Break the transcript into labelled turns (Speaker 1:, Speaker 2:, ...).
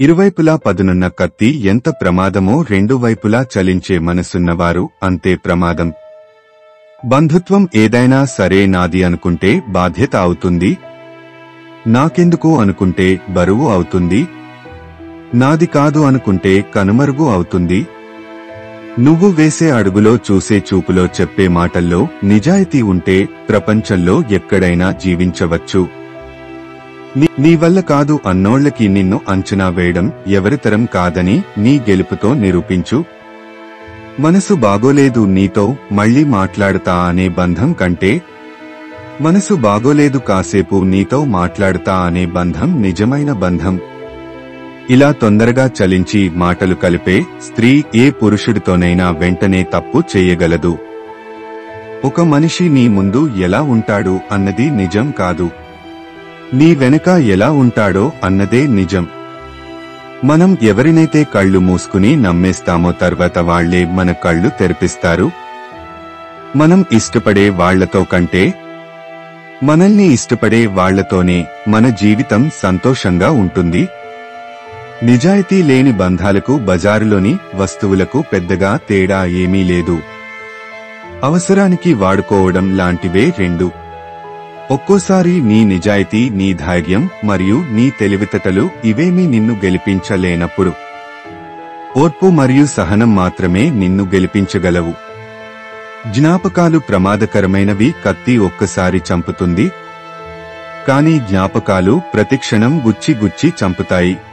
Speaker 1: ఇరువైపులా పదునున్న కత్తి ఎంత ప్రమాదమో రెండు వైపులా చలించే మనసున్నవారు అంతే ప్రమాదం బంధుత్వం ఏదైనా సరే నాది అనుకుంటే బాధ్యత అవుతుంది నాకెందుకు అనుకుంటే బరువు అవుతుంది నాది కాదు అనుకుంటే కనుమరుగు అవుతుంది నువ్వు వేసే అడుగులో చూసే చూపులో చెప్పే మాటల్లో నిజాయితీ ఉంటే ప్రపంచంలో ఎక్కడైనా జీవించవచ్చు నీ- నీ వల్ల కాదు అన్నోళ్లకి నిన్ను అంచనా వేయడం ఎవరితరం కాదని నీ గెలుపుతో నిరూపించు మనసు బాగోలేదు నీతో మళ్ళీ మాట్లాడతా అనే బంధం కంటే మనసు బాగోలేదు కాసేపు నీతో మాట్లాడతా అనే బంధం నిజమైన బంధం ఇలా తొందరగా చలించి మాటలు కలిపే స్త్రీ ఏ పురుషుడితోనైనా వెంటనే తప్పు చేయగలదు ఒక మనిషి నీ ముందు ఎలా ఉంటాడు అన్నది నిజం కాదు నీ వెనక ఎలా ఉంటాడో అన్నదే నిజం మనం ఎవరినైతే కళ్ళు మూసుకుని నమ్మేస్తామో తర్వాత వాళ్లే మన కళ్ళు తెరిపిస్తారు మనం ఇష్టపడే వాళ్లతో కంటే మనల్ని ఇష్టపడే వాళ్లతోనే మన జీవితం సంతోషంగా ఉంటుంది నిజాయితీ లేని బంధాలకు బజారులోని వస్తువులకు పెద్దగా తేడా ఏమీ లేదు అవసరానికి వాడుకోవడం లాంటివే రెండు ఒక్కోసారి నీ నిజాయితీ నీ ధైర్యం మరియు నీ తెలివితేటలు ఇవేమీ నిన్ను గెలిపించలేనప్పుడు ఓర్పు మరియు సహనం మాత్రమే నిన్ను గెలిపించగలవు జ్ఞాపకాలు ప్రమాదకరమైనవి కత్తి ఒక్కసారి చంపుతుంది కానీ జ్ఞాపకాలు ప్రతిక్షణం గుచ్చి గుచ్చి చంపుతాయి